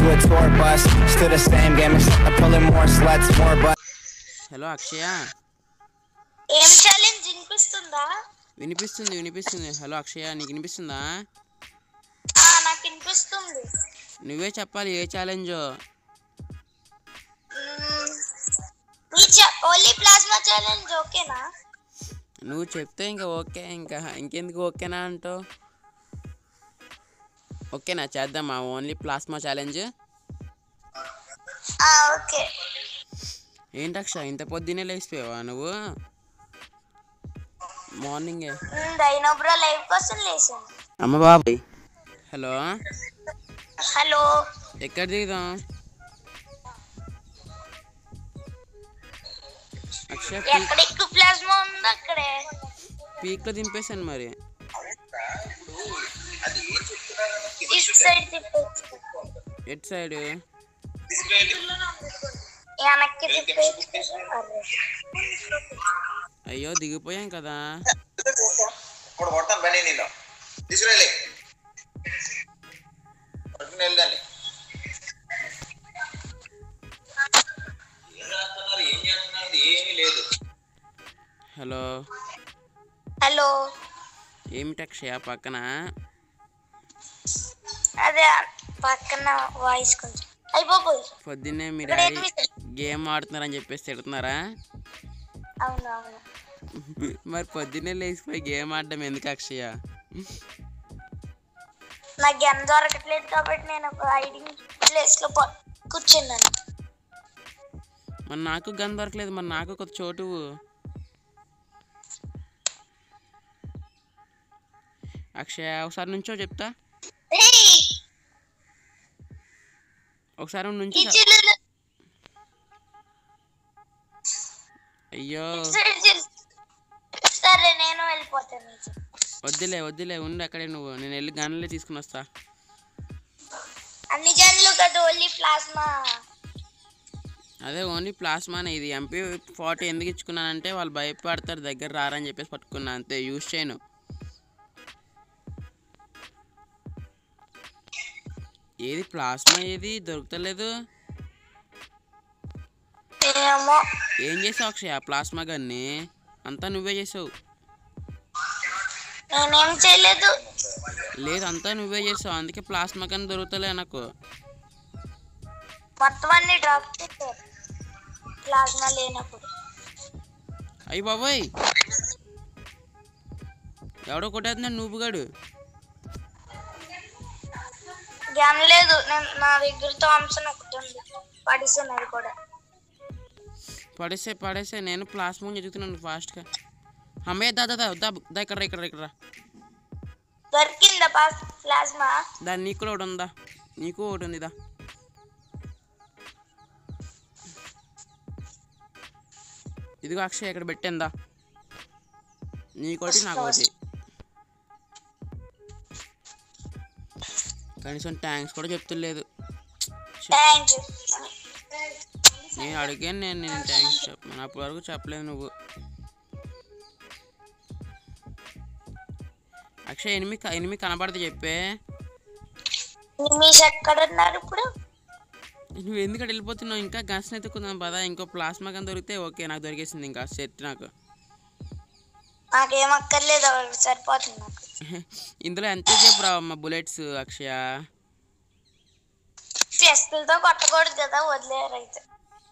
a tour bus. Still the same game, except I'm pulling more sluts, more butts. Hello Akshaya ఏం challenge వినిపిస్తుందా వినిపిస్తుంది వినిపిస్తుంది hello అక్షయ నీకు వినిపిస్తుందా ఆ, నాకు వినిపిస్తుంది నువ్వే చెప్పాలి ఏ ఛాలెంజో మ్మ్. ఈ ఓన్లీ ప్లాస్మా ఛాలెంజ్ ఓకేనా నువ్వు చెప్తే ఇంకా ఓకే ఇంకా ఇంకెందుకు ఓకేనా అంటావు ఓకేనా చేద్దామా ఓన్లీ ప్లాస్మా ఛాలెంజ్ ఆ, ఓకే ఏంటి అక్ష ఇంత పొద్దున్నే లేచిపోయావా నువ్వు మార్నింగే డైనో బ్రో లైవ్ కోసం లేసాను అమ్మ బాబాయ్ హలో హలో ఎక్కడ దిగుదాం అక్షయ పీక్ ఎక్కడ ఎక్కువ ప్లాస్మా ఉందో అక్కడే పీక్లో దింపేశాను మరి ఇటు సైడ్ తిప్పేచ్చు ఎటు సైడ్ వెనక్కి తిప్పేచ్చు అరే. అయ్యో దిగిపోయాం కదా ఇప్పుడు కొడతాం పని నేను తీసుకురాలే పట్టుకుని వెళ్దాన్ని ఏం రాస్తున్నారు ఏం చేస్తున్నారు ఇది ఏమీ లేదు హలో హలో ఏమిటి అక్షయ పక్కన అదే పక్కన వాయిస్ కొంచెం అయిపోయి పొద్దున్నే మీ ఇక్కడ డాడీ ఏమి గేమ్ ఆడుతున్నారని చెప్పేసి తిడుతున్నారా అవును అవును మరి పొద్దున్నే లేచిపోయి గేమ్ ఆడడం ఎందుకు అక్షయ నాకు ఎంత దొరకట్లేదు కాబట్టి నేను ఒక హైడింగ్ ప్లేస్ లో ప- కూర్చున్నాను మరి నాకు గన్ దొరకలేదు మరి నాకు కొత్త చోటు అక్షయ ఒకసారి నుంచో చెప్తా ఏయ్! ఒకసారి ఈ నుంచి చిల్లులు అయ్యో సరే, చిల్లు. సరే నేను వెళ్ళిపోతాను నుంచి. వద్దులే వద్దులే ఉండు అక్కడే నువ్వు నేను వెళ్ళి గన్లే తీసుకుని వస్తా అన్ని జన్లు కదా ఓన్లీ ప్లాస్మా అదే ఓన్లీ ప్లాస్మానే ఇది ఎంపీ ఫార్టీ ఎందుకు ఇచ్చుకున్నానంటే వాళ్ళు భయపడతారు దగ్గర రారని చెప్పేసి పట్టుకున్నా అంతే యూజ్ చేయను ఏది ప్లాస్మా ఏది దొరుకుతలేదు ఏమో ఏం చేసావు అక్షయ ప్లాస్మా గన్ని అంతా నువ్వే చేసావు నేనేం చేయలేదు లేదు అంతా నువ్వే చేసావు అందుకే ప్లాస్మా గన్ దొరుకుతలే నాకు మొత్తం అన్ని డ్రాప్ చేశారు ప్లాస్మా లేనప్పుడు అయ్యి బాబోయ్ ఎవడో కొట్టేస్తున్నాడు నువ్వుగాడు గన్ లేదు నేను నా దగ్గర థామ్సన్ ఒకటి ఉంది పడిసాను అది కూడా పడేసే పడేసే నేను ప్లాస్మా చదువుతున్నాను ఫాస్ట్గా అమ్మయ్య దా దా దా దా దా ఇక్కడ రా, ఇక్కడ రా, ఇక్కడ రా. దొరికిందా పాస్ ప్లాస్మా దా నీకు కూడా ఒకటి ఉందా నీకు ఒకటి ఉంది దా ఇదిగో అక్షయ్ ఇక్కడ పెట్టిందా నీకోటి నాకు ఒకటి కనీసం ట్యాంక్స్ కూడా చెప్తులేదు థ్యాంక్ యూ నేను అడిగాను నేను నేను ట్యాంక్స్ చెప్పాను అప్పటి వరకు చెప్పలేదు నువ్వు అక్షయ్ ఎనిమిది క- ఎనిమిది కనబడితే చెప్పే నిమిష్ ఎక్కడ ఉన్నారు ఇప్పుడు నువ్వు ఎందుకు అటు వెళ్ళిపోతున్నావు ఇంకా గన్స్ ఎత్తుకుందాం పదా ఇంకో ప్లాస్మా కానీ దొరికితే ఓకే నాకు దొరికేసింది ఇంకా సెట్ నాకు నాకేం అక్కర్లేదు అవి సరిపోతుంది నాకు ఇందులో ఎంత చెప్పు రావమ్మా బుల్లెట్స్ అక్షయ చెస్టులతో కొట్టకూడదు కదా వదిలేరు అయితే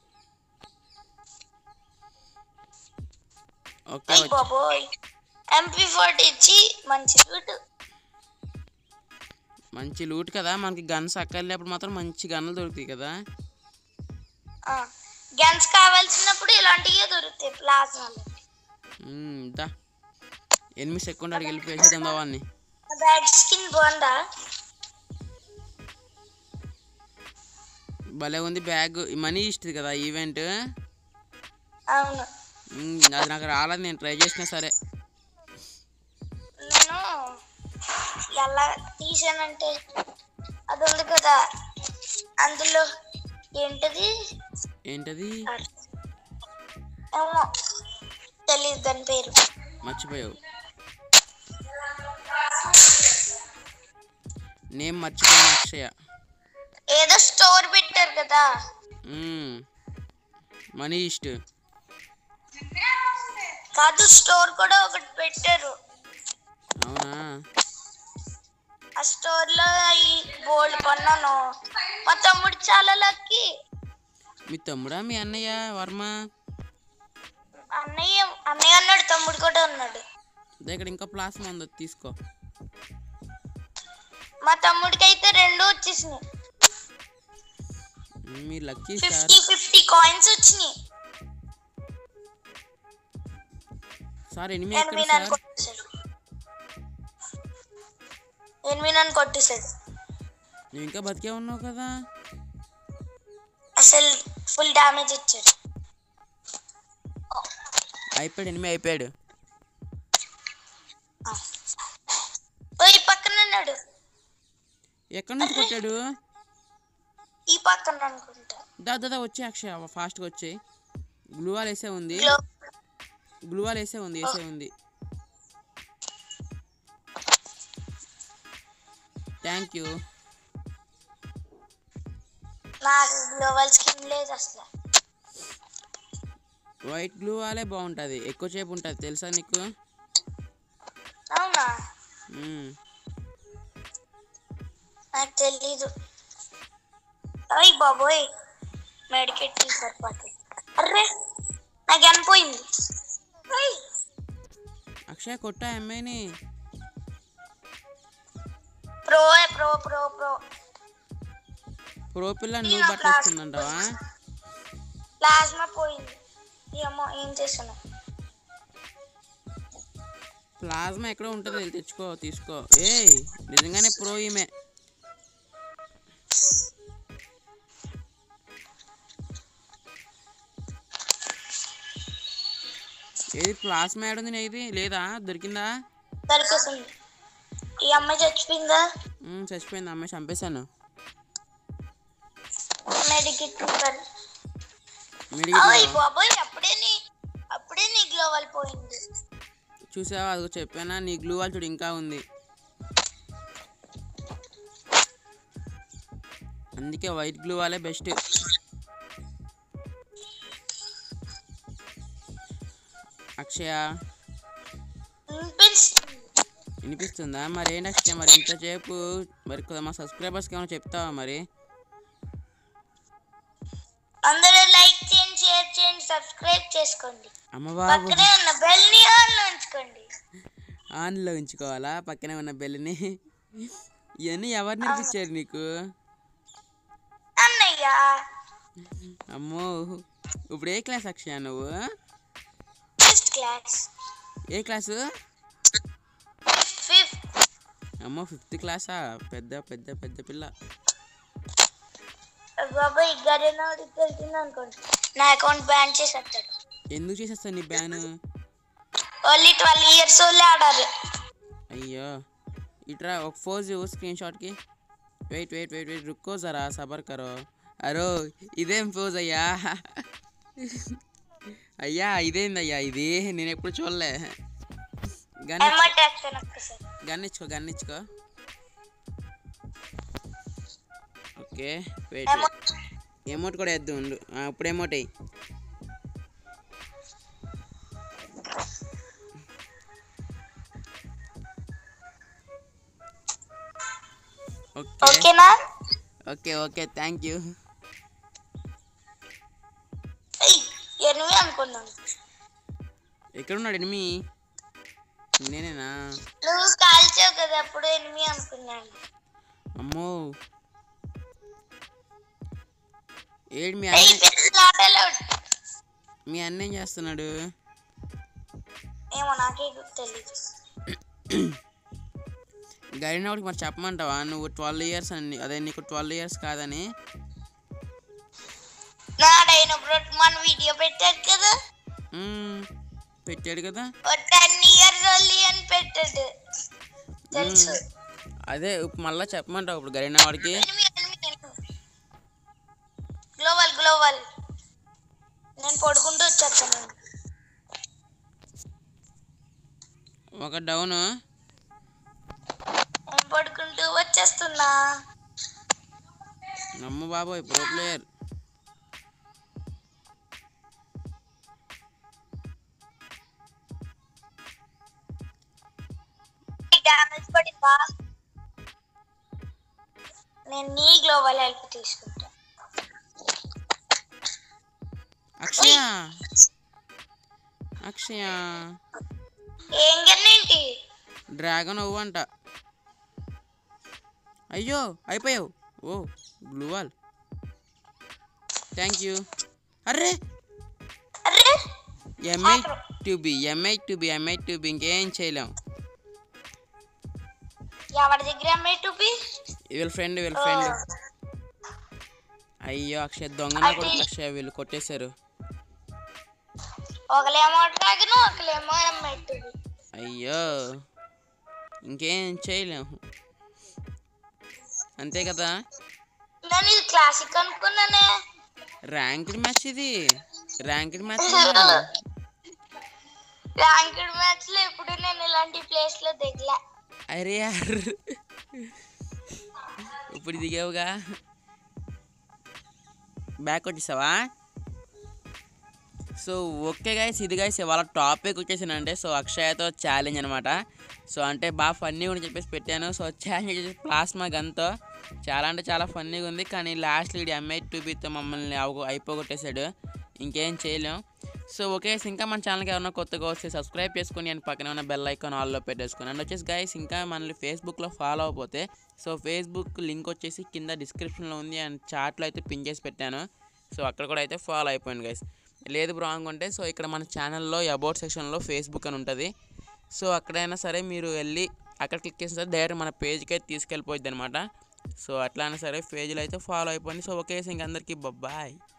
ఓకే అయ్యి బాబోయ్ ఎంపీ ఫోర్టీ ఇచ్చి మంచి సూట్ మంచి లూట్ కదా మనకి గన్స్ అక్కర్లేప్పుడు మాత్రం మంచి గన్నులు దొరుకుతాయి కదా గన్స్ కావాల్సినప్పుడు ఇలాంటివే దొరుకుతాయి ప్లాస్మాలు మ్మ్, దా ఎనిమిది సెకండ్ అడిగి వెళ్ళి వేసేద్దాం దావాన్ని బ్యాగ్ స్కిన్ బాగుందా భలే ఉంది బ్యాగ్ మనీ ఇస్తుంది కదా ఈవెంట్ అవును అది నాకు రాలేదు నేను ట్రై చేసినా సరే నేను ఎలా తీసానంటే అది ఉంది కదా అందులో ఏంటది ఏంటది ఏమో తెలియదు దాని పేరు మర్చిపోయావు నేమ్ మర్చిపోయాను అక్షయ ఏదో స్టోర్ పెట్టారు కదా మ్మ్. మనీ ఈస్ట్ కాదు స్టోర్ కూడా ఒకటి పెట్టారు అవునా ఆ స్టోర్ లో ఈ గోల్డ్ కొన్నాను మా తమ్ముడు చాలా లక్కీ మీ తమ్ముడా మీ అన్నయ్య వర్మ అన్నయ్య అన్నయ్య అన్నాడు తమ్ముడు కూడా ఉన్నాడు ఇదే ఇక్కడ ఇంకా ప్లాస్మా ఉంది అది తీసుకో మా తమ్ముడికి అయితే రెండు వచ్చేసినాయి మ్మ్, మీరు lucky sir fifty fifty coins వచ్చినాయి సార్ ఎనిమిది ఎక్కడ ఎనిమిది నన్ను సార్ కొట్టేశాడు ఎనిమిది నన్ను కొట్టేశాడు నువ్వు ఇంకా బతికే ఉన్నావు కదా అసలు ఫుల్ డ్యామేజ్ ఇచ్చాడు అయిపోయాడు ఎనిమిది అయిపోయాడు ఓ ఈ పక్కన ఉన్నాడు ఎక్కడి నుంచి కొట్టాడు ఈ పక్కన అనుకుంటా దా దా, దా వచ్చి అక్షయ ఫాస్ట్గా వచ్చి గ్లూవాల్ వేసే ఉంది గ్లో గ్లూవాల్ వేసే ఉంది వేసే ఉంది థ్యాంక్ యూ నాకు గ్లోబల్ స్కిన్ లేదు అసలు వైట్ గ్లూ వాలే బాగుంటుంది ఎక్కువ సేపు ఉంటుంది తెలుసా నీకు అవునా మ్మ్. నాకు తెలీదు అయ్యి బాబోయ్ మెడికెట్ సరిపోతుంది అర్రే నాకు అనిపోయింది ఏయ్, అక్షయ్ కొట్టా అమ్మాయిని pro pro pro pro pro పిల్ల నువ్వు పట్టేస్తుందంటావా ప్లాస్మా పోయింది ఏమో ఏం చేసాను ప్లాజ్మా ఎక్కడ ఉంటుంది వెళ్ళి తెచ్చుకో తీసుకో ఏయ్ నిజంగానే ప్రో ఈమె ఏది ప్లాస్మా ఏడుంది నీది లేదా దొరికిందా దొరికేసింది ఈ అమ్మాయి చచ్చిపోయిందా మ్మ్, చచ్చిపోయింది అమ్మాయి చంపేశాను మెడికెట్ మిడిగి అయ్యి బాబోయ్ అప్పుడే నీ అప్పుడే నీ గ్లోబల్ పోయింది చూసావా అదిగో చెప్పానా నీ గ్లూ వాల్ చూడు ఇంకా ఉంది అందుకే వైట్ గ్లూ వాలే బెస్ట్ అక్షయ వినిపిస్తుంది వినిపిస్తుందా మరి ఏంటి అక్షయ మరి ఇంతసేపు మరి కొద్దిగా మా సబ్స్క్రైబర్స్కి ఏమైనా చెప్తావా మరి అందరూ లైక్ చేయండి షేర్ చేయండి సబ్స్క్రైబ్ చేసుకోండి అమ్మ బాబు పక్కనే ఉన్న బెల్ ని ఆన్ లో ఉంచుకోండి ఆన్లో ఉంచుకోవాలా పక్కనే ఉన్న బెల్ని ఇవన్నీ ఎవరు నేర్పించారు నీకు అన్నయ్య అమ్మో ఇప్పుడు ఏ క్లాస్ అక్షయ నువ్వు ఫిఫ్త్ క్లాస్ ఏ క్లాసు ఫిఫ్త్ అమ్మో ఫిఫ్త్ క్లాసా పెద్ద పెద్ద పెద్ద పిల్ల బాబాయ్ గరేనా తెలిసింది అనుకోండి నా అకౌంట్ బ్యాన్ చేసేస్తాడు ఎందుకు చేసేస్తా నీ బ్యాన్ ఓన్లీ ట్వెల్వ్ ఇయర్స్ వాళ్ళే ఆడారు అయ్యో ఇట్రా ఒక ఫోజ్ స్క్రీన్ షాట్కి వెయిట్ వెయిట్ వెయిట్ వెయిట్ రుక్కో జరా సబర్ కరో అరో ఇదేం ఫోజ్ అయ్యా అయ్యా ఇదేందయ్యా ఇది నేను ఎప్పుడు చూడలే గన్ ఎమ్మటి వేస్తాను ఒక్కసారి గన్ ఇచ్చుకో గన్ ఇచ్చుకో ఓకే వెయిట్ ఎమౌంట్ కూడా వేద్దాం ఉండు ఆ, ఇప్పుడు ఎమౌంట్ అయ్యి ఓకే ఓకేనా ఓకే ఓకే థ్యాంక్ యూ ఏయ్, ఎనిమిది అనుకున్నాను ఎక్కడున్నాడు ఎనిమి నేనేనా నువ్వు కాల్చావు కదా అప్పుడు ఎనిమిది అనుకున్నాను అమ్మో ఏడు మీ ఏయ్, అన్న పెద్ద ఆటలో మీ అన్న ఏం చేస్తున్నాడు ఏమో నాకే తెలీదు గడినోడికి మరి చెప్పమంటావా నువ్వు ట్వెల్వ్ ఇయర్స్ అని అదే నీకు ట్వెల్వ్ ఇయర్స్ కాదని నాడైనప్పుడు మన వీడియో పెట్టాడు కదా మ్మ్, పెట్టాడు కదా ఓ టెన్ ఇయర్స్ ఓన్లీ అని పెట్టాడు తెలుసు అదే ఇప్పుడు మళ్ళీ చెప్పమంటావు ఇప్పుడు గడినవాడికి ఎనిమిది ఎనిమిది ఎనిమిది గ్లోబల్ గ్లోబల్ నేను పడుకుంటూ వచ్చేస్తాను ఒక డౌను నేను పడుకుంటూ వచ్చేస్తున్నా నమ్ము బాబోయ్ ప్రో ప్లేయర్ డ్యామేజ్ పడిందా నేను నీ గ్లోబల్ హెల్ప్ తీసుకుంటా అక్షయ అక్షయ ఏం గన్నేంటి డ్రాగన్ అవ్వు అంట అయ్యో అయిపోయావు ఓ బ్లూ వాల్ థ్యాంక్ యూ అర్రే అరే ఎంఐ టు బి ఎంఐ టు బి ఎంఐ టు బి ఇంకేం చేయలేం ఎవరి దగ్గర అమ్మాయి టూపీ వీళ్ళ ఫ్రెండ్ వీళ్ళ ఫ్రెండ్ అయ్యో అక్షయ్ దొంగన కూడా అక్షయ్ వీళ్ళు కొట్టేశారు ఒకలేమో డ్రాగన్ ఒకలేమో అమ్మాయి టూపీ అయ్యో ఇంకేం చేయలేం అంతే కదా నేను ఇది క్లాసిక్ అనుకున్నానే ర్యాంక్డ్ మ్యాచ్ ఇది ర్యాంక్డ్ మ్యాచ్ ర్యాంక్డ్ మ్యాచ్ లో ఎప్పుడు నేను ఇలాంటి ప్లేస్ లో దిగలే అరే యార్ ఇప్పుడు దిగావుగా బ్యాక్ వచ్చేసావా సో ఓకే గైస్ ఇది గైస్ ఇవాళ టాపిక్ వచ్చేసానంటే సో అక్షయతో ఛాలెంజ్ అనమాట సో అంటే బాగా ఫన్నీగా అని చెప్పేసి పెట్టాను సో ఛాలెంజ్ వచ్చేసి ప్లాస్మా గన్తో చాలా అంటే చాలా ఫన్నీగా ఉంది కానీ లాస్ట్ వీడి ఎంఐ టూబీతో మమ్మల్ని అవ అయిపోగొట్టేశాడు ఇంకేం చేయలేం సో ఓకే ఇంకా మన ఛానల్కి ఏమన్నా కొత్తగా వస్తే సబ్స్క్రైబ్ చేసుకొని అండ్ పక్కన ఉన్న బెల్ ఐకాన్ ఆల్లో పెట్టేసుకొని అండ్ వచ్చేసి గైస్ ఇంకా మనల్ని ఫేస్బుక్లో ఫాలో అయిపోతే సో ఫేస్బుక్ లింక్ వచ్చేసి కింద డిస్క్రిప్షన్లో ఉంది అండ్ చాట్లో అయితే పిన్ చేసి పెట్టాను సో అక్కడ కూడా అయితే ఫాలో అయిపోయింది గైస్ లేదు రాంగ్ ఉంటే సో ఇక్కడ మన ఛానల్లో అబౌట్ సెక్షన్లో ఫేస్బుక్ అని ఉంటుంది సో అక్కడైనా సరే మీరు వెళ్ళి అక్కడ క్లిక్ చేసిన సరే డైరెక్ట్ మన పేజ్కి అయితే తీసుకెళ్ళిపోద్ది అనమాట సో అట్లా అయినా సరే పేజ్లో అయితే ఫాలో అయిపోయింది సో ఓకే ఇంక అందరికీ బాయ్